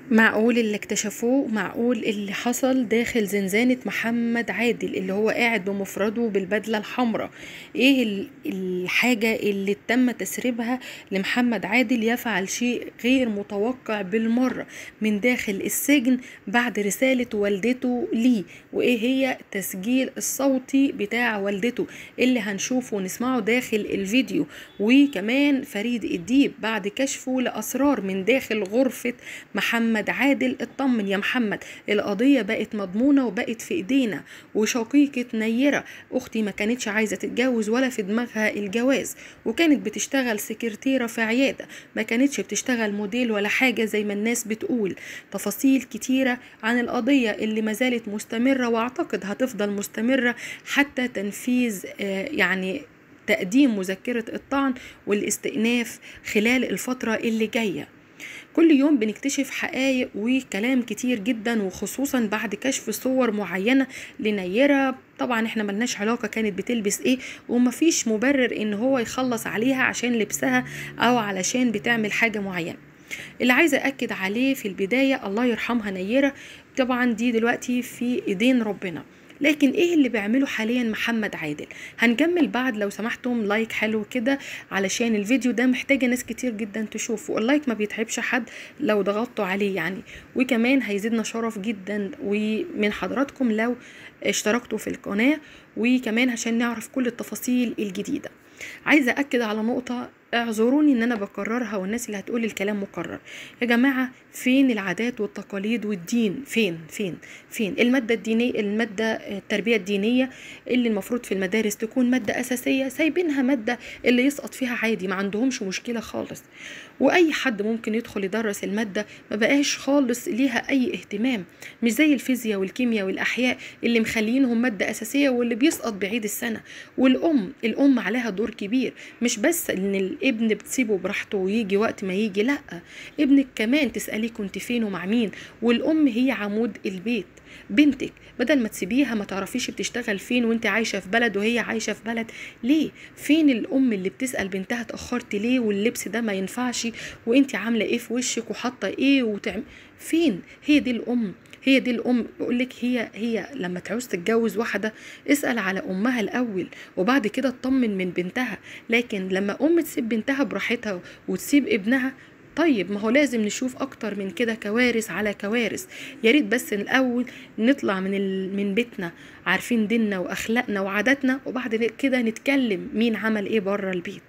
معقول اللي اكتشفوه معقول اللي حصل داخل زنزانة محمد عادل اللي هو قاعد بمفرده بالبدلة الحمراء ايه ال- الحاجة اللي تم تسريبها لمحمد عادل يفعل شيء غير متوقع بالمرة من داخل السجن بعد رسالة والدته ليه وايه هي التسجيل الصوتي بتاع والدته اللي هنشوفه ونسمعه داخل الفيديو وكمان فريد الديب بعد كشفه لأسرار من داخل غرفة محمد عادل اطمن يا محمد القضية بقت مضمونة وبقت في ايدينا وشقيقة نيرة اختي ما كانتش عايزة تتجوز ولا في دماغها الجواز وكانت بتشتغل سكرتيرة في عيادة ما كانتش بتشتغل موديل ولا حاجة زي ما الناس بتقول تفاصيل كتيرة عن القضية اللي ما زالت مستمرة واعتقد هتفضل مستمرة حتى تنفيذ آه، يعني تقديم مذكرة الطعن والاستئناف خلال الفترة اللي جاية كل يوم بنكتشف حقائق وكلام كتير جدا وخصوصا بعد كشف صور معينة لنيرة طبعا احنا ملناش علاقة كانت بتلبس ايه ومفيش مبرر ان هو يخلص عليها عشان لبسها او علشان بتعمل حاجة معينة اللي عايزة أكد عليه في البداية الله يرحمها نيرة طبعا دي دلوقتي في ايدين ربنا لكن ايه اللي بيعمله حاليا محمد عادل هنكمل بعد لو سمحتم لايك حلو كده علشان الفيديو ده محتاجة ناس كتير جدا تشوفه اللايك ما بيتعبش حد لو ضغطتوا عليه يعني وكمان هيزيدنا شرف جدا ومن حضراتكم لو اشتركتوا في القناة وكمان عشان نعرف كل التفاصيل الجديدة عايزة أكد على نقطة اعذروني ان انا بكررها والناس اللي هتقول الكلام مكرر يا جماعة فين العادات والتقاليد والدين فين فين فين المادة الدينية المادة التربية الدينية اللي المفروض في المدارس تكون مادة أساسية سايبينها مادة اللي يسقط فيها عادي ما عندهمش مشكلة خالص وأي حد ممكن يدخل يدرس المادة ما بقاش خالص ليها أي اهتمام مش زي الفيزياء والكيمياء والأحياء اللي مخلينهم مادة أساسية واللي بيسقط بعيد السنة والأم الأم عليها دور كبير مش بس إن الابن بتسيبه براحته ويجي وقت ما يجي لأ ابنك كمان تسأليه كنت فين ومع مين والأم هي عمود البيت بنتك بدل ما تسيبيها ما تعرفيش بتشتغل فين وانت عايشه في بلد وهي عايشه في بلد ليه فين الام اللي بتسال بنتها اتاخرت ليه واللبس ده ما ينفعش وانت عامله ايه في وشك وحاطه ايه وتعم فين هي دي الام هي دي الام بقول لك هي هي لما تعوز تتجوز واحده اسال على امها الاول وبعد كده اطمن من بنتها لكن لما ام تسيب بنتها براحتها وتسيب ابنها طيب ما هو لازم نشوف اكتر من كده كوارث على كوارث يا ريت بس الاول نطلع من ال... من بيتنا عارفين ديننا واخلاقنا وعاداتنا وبعد كده نتكلم مين عمل ايه بره البيت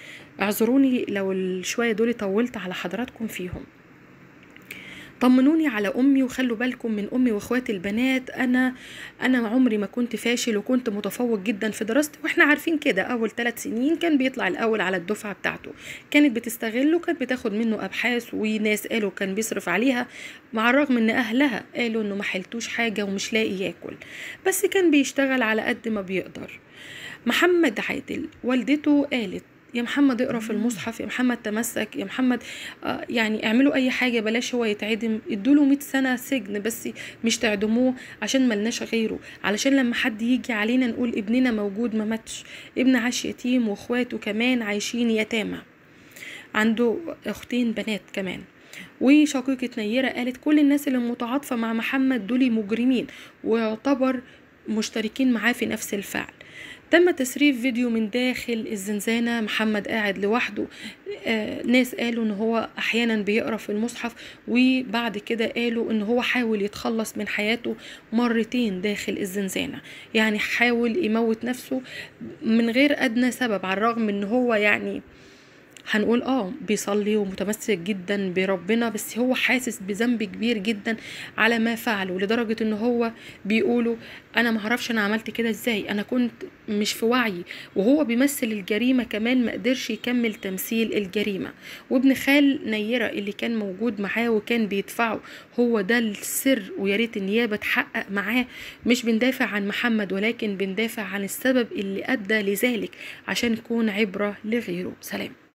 اعذروني لو الشويه دول طولت على حضراتكم فيهم طمنوني على امي وخلوا بالكم من امي واخواتي البنات انا انا عمري ما كنت فاشل وكنت متفوق جدا في دراستي واحنا عارفين كده اول ثلاث سنين كان بيطلع الاول على الدفعه بتاعته كانت بتستغله كانت بتاخد منه ابحاث وناس قالوا كان بيصرف عليها مع الرغم ان اهلها قالوا انه ما حلتوش حاجه ومش لاقي ياكل بس كان بيشتغل على قد ما بيقدر محمد عادل والدته قالت يا محمد اقرا في المصحف يا محمد تمسك يا محمد آه يعني اعملوا اي حاجه بلاش هو يتعدم ادوله 100 سنه سجن بس مش تعدموه عشان ملناش غيره علشان لما حد يجي علينا نقول ابننا موجود ما ماتش ابن عاش يتيم واخواته كمان عايشين يتامى عنده اختين بنات كمان وشقيقة نيرة قالت كل الناس اللي متعاطفة مع محمد دول مجرمين ويعتبر مشتركين معاه في نفس الفعل تم تسريب فيديو من داخل الزنزانة محمد قاعد لوحده آه ناس قالوا ان هو احيانا بيقرا في المصحف وبعد كده قالوا ان هو حاول يتخلص من حياته مرتين داخل الزنزانة يعني حاول يموت نفسه من غير ادنى سبب على الرغم ان هو يعني هنقول اه بيصلي ومتمسك جدا بربنا بس هو حاسس بذنب كبير جدا على ما فعله لدرجة ان هو بيقولوا انا معرفش انا عملت كده ازاي انا كنت مش في وعي وهو بيمثل الجريمة كمان ما قدرش يكمل تمثيل الجريمة وابن خال نيرة اللي كان موجود معاه وكان بيدفعه هو ده السر ويا ريت النيابة تحقق معاه مش بندافع عن محمد ولكن بندافع عن السبب اللي ادى لذلك عشان يكون عبرة لغيره سلام